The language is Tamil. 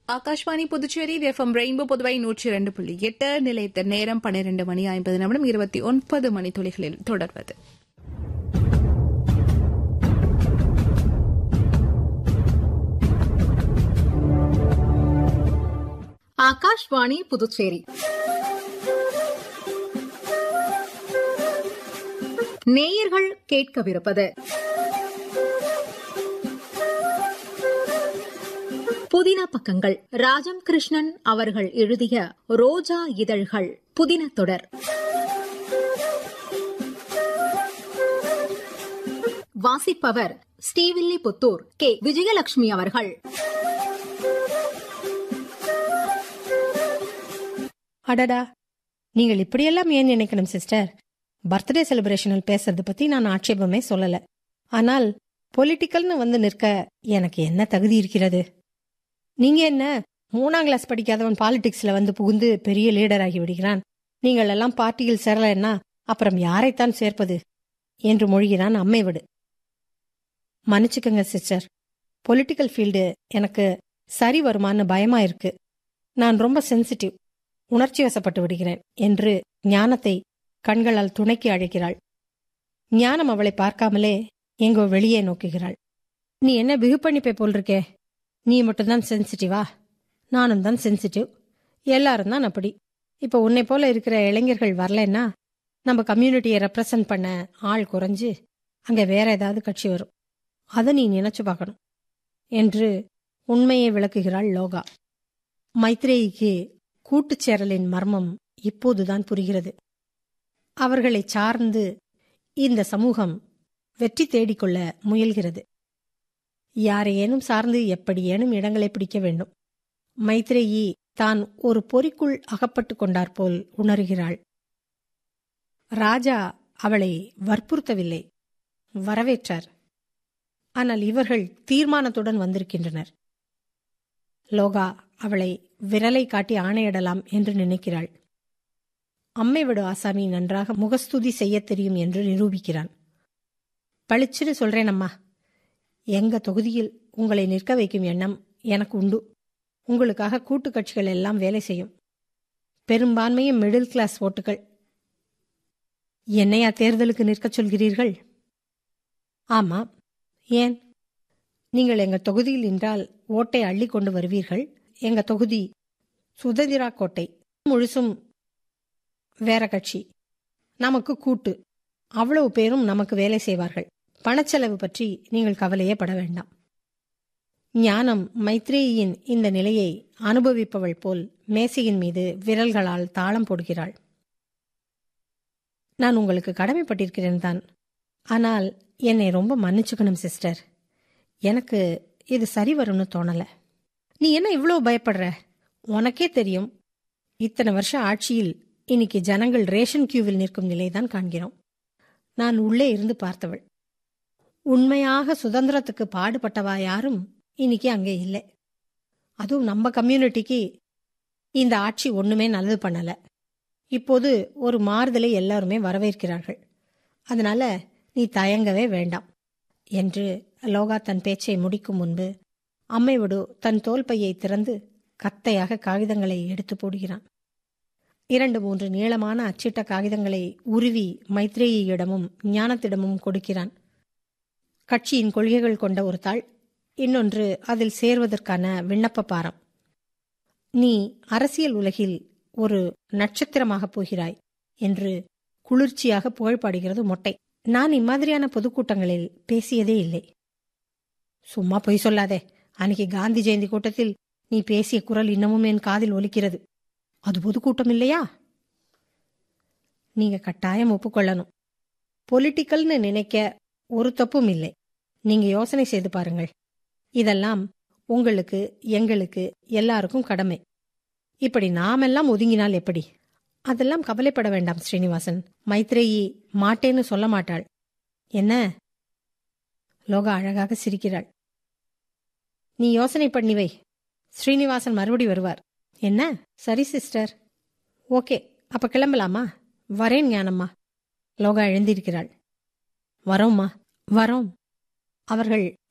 ஆகாஷ்வாணி புதுச்சேரி எஃப்எம் ரெயின்போ புதுவை நூற்றி இரண்டு புள்ளி எட்டு நிலையத்த நேரம் பன்னிரண்டு மணி ஐம்பது நிமிடம் இருபத்தி ஒன்பது மணி துளிகளில் தொடர்வது ஆகாஷ்வாணி புதுச்சேரி நேயர்கள் கேட்கவிருப்பது புதின பக்கங்கள் ராஜம் கிருஷ்ணன் அவர்கள் எழுதிய ரோஜா இதழ்கள் புதின தொடர் வாசிப்பவர் ஸ்ரீவில்லிபுத்தூர் கே விஜயலட்சுமி அவர்கள் அடடா நீங்கள் இப்படியெல்லாம் ஏன் நினைக்கணும் சிஸ்டர் பர்த்டே செலிப்ரேஷனில் பேசுறது பத்தி நான் ஆட்சேபமே சொல்லல ஆனால் பொலிட்டிக்கல்னு வந்து நிற்க எனக்கு என்ன தகுதி இருக்கிறது நீங்க என்ன மூணாம் கிளாஸ் படிக்காதவன் பாலிடிக்ஸ்ல வந்து புகுந்து பெரிய லீடர் ஆகி விடுகிறான் நீங்கள் எல்லாம் பார்ட்டியில் சேரலன்னா அப்புறம் யாரைத்தான் சேர்ப்பது என்று மொழிகிறான் அம்மை விடு மன்னிச்சுக்கங்க சிஸ்டர் பொலிட்டிக்கல் ஃபீல்டு எனக்கு சரி வருமான்னு பயமா இருக்கு நான் ரொம்ப சென்சிட்டிவ் உணர்ச்சி வசப்பட்டு விடுகிறேன் என்று ஞானத்தை கண்களால் துணைக்கு அழைக்கிறாள் ஞானம் அவளை பார்க்காமலே எங்கோ வெளியே நோக்குகிறாள் நீ என்ன பிகு பண்ணிப்பே போல் இருக்கே நீ மட்டும்தான் சென்சிட்டிவா நானும் தான் சென்சிட்டிவ் எல்லாரும் தான் அப்படி இப்போ உன்னை போல இருக்கிற இளைஞர்கள் வரலன்னா நம்ம கம்யூனிட்டியை ரெப்ரசன்ட் பண்ண ஆள் குறைஞ்சு அங்க வேற ஏதாவது கட்சி வரும் அதை நீ நினைச்சு பார்க்கணும் என்று உண்மையை விளக்குகிறாள் லோகா மைத்ரேயிக்கு கூட்டுச் சேரலின் மர்மம் இப்போதுதான் புரிகிறது அவர்களை சார்ந்து இந்த சமூகம் வெற்றி தேடிக்கொள்ள முயல்கிறது யாரையேனும் சார்ந்து எப்படியேனும் இடங்களை பிடிக்க வேண்டும் மைத்ரேயி தான் ஒரு பொறிக்குள் அகப்பட்டு கொண்டாற்போல் உணர்கிறாள் ராஜா அவளை வற்புறுத்தவில்லை வரவேற்றார் ஆனால் இவர்கள் தீர்மானத்துடன் வந்திருக்கின்றனர் லோகா அவளை விரலை காட்டி ஆணையிடலாம் என்று நினைக்கிறாள் அம்மை விடு ஆசாமி நன்றாக முகஸ்துதி செய்யத் தெரியும் என்று நிரூபிக்கிறான் பளிச்சுன்னு சொல்றேன் அம்மா எங்க தொகுதியில் உங்களை நிற்க வைக்கும் எண்ணம் எனக்கு உண்டு உங்களுக்காக கூட்டு கட்சிகள் எல்லாம் வேலை செய்யும் பெரும்பான்மையும் மிடில் கிளாஸ் ஓட்டுகள் என்னையா தேர்தலுக்கு நிற்கச் சொல்கிறீர்கள் ஆமா ஏன் நீங்கள் எங்க தொகுதியில் நின்றால் ஓட்டை அள்ளி கொண்டு வருவீர்கள் எங்க தொகுதி சுதந்திரா கோட்டை முழுசும் வேற கட்சி நமக்கு கூட்டு அவ்வளவு பேரும் நமக்கு வேலை செய்வார்கள் பணச்செலவு பற்றி நீங்கள் கவலையே பட வேண்டாம் ஞானம் மைத்ரேயின் இந்த நிலையை அனுபவிப்பவள் போல் மேசையின் மீது விரல்களால் தாளம் போடுகிறாள் நான் உங்களுக்கு கடமைப்பட்டிருக்கிறேன் தான் ஆனால் என்னை ரொம்ப மன்னிச்சுக்கணும் சிஸ்டர் எனக்கு இது சரி வரும்னு தோணல நீ என்ன இவ்வளோ பயப்படுற உனக்கே தெரியும் இத்தனை வருஷம் ஆட்சியில் இன்னைக்கு ஜனங்கள் ரேஷன் கியூவில் நிற்கும் நிலைதான் காண்கிறோம் நான் உள்ளே இருந்து பார்த்தவள் உண்மையாக சுதந்திரத்துக்கு பாடுபட்டவா யாரும் இன்னைக்கு அங்கே இல்லை அதுவும் நம்ம கம்யூனிட்டிக்கு இந்த ஆட்சி ஒண்ணுமே நல்லது பண்ணல இப்போது ஒரு மாறுதலை எல்லாருமே வரவேற்கிறார்கள் அதனால நீ தயங்கவே வேண்டாம் என்று லோகா தன் பேச்சை முடிக்கும் முன்பு அம்மையோடு தன் தோல் பையை திறந்து கத்தையாக காகிதங்களை எடுத்து போடுகிறான் இரண்டு மூன்று நீளமான அச்சிட்ட காகிதங்களை உருவி மைத்ரேயியிடமும் ஞானத்திடமும் கொடுக்கிறான் கட்சியின் கொள்கைகள் கொண்ட ஒரு தாள் இன்னொன்று அதில் சேர்வதற்கான விண்ணப்ப பாரம் நீ அரசியல் உலகில் ஒரு நட்சத்திரமாகப் போகிறாய் என்று குளிர்ச்சியாக புகழ்பாடுகிறது மொட்டை நான் இம்மாதிரியான பொதுக்கூட்டங்களில் பேசியதே இல்லை சும்மா பொய் சொல்லாதே அன்னைக்கு காந்தி ஜெயந்தி கூட்டத்தில் நீ பேசிய குரல் இன்னமும் என் காதில் ஒலிக்கிறது அது பொதுக்கூட்டம் இல்லையா நீங்க கட்டாயம் ஒப்புக்கொள்ளணும் பொலிட்டிக்கல்னு நினைக்க ஒரு தப்பும் இல்லை நீங்க யோசனை செய்து பாருங்கள் இதெல்லாம் உங்களுக்கு எங்களுக்கு எல்லாருக்கும் கடமை இப்படி நாமெல்லாம் ஒதுங்கினால் எப்படி அதெல்லாம் கவலைப்பட வேண்டாம் ஸ்ரீனிவாசன் மைத்ரேயி மாட்டேன்னு சொல்ல மாட்டாள் என்ன லோகா அழகாக சிரிக்கிறாள் நீ யோசனை பண்ணி வை ஸ்ரீனிவாசன் மறுபடி வருவார் என்ன சரி சிஸ்டர் ஓகே அப்ப கிளம்பலாமா வரேன் ஞானம்மா லோகா எழுந்திருக்கிறாள் வரோம்மா வரோம் அவர்கள்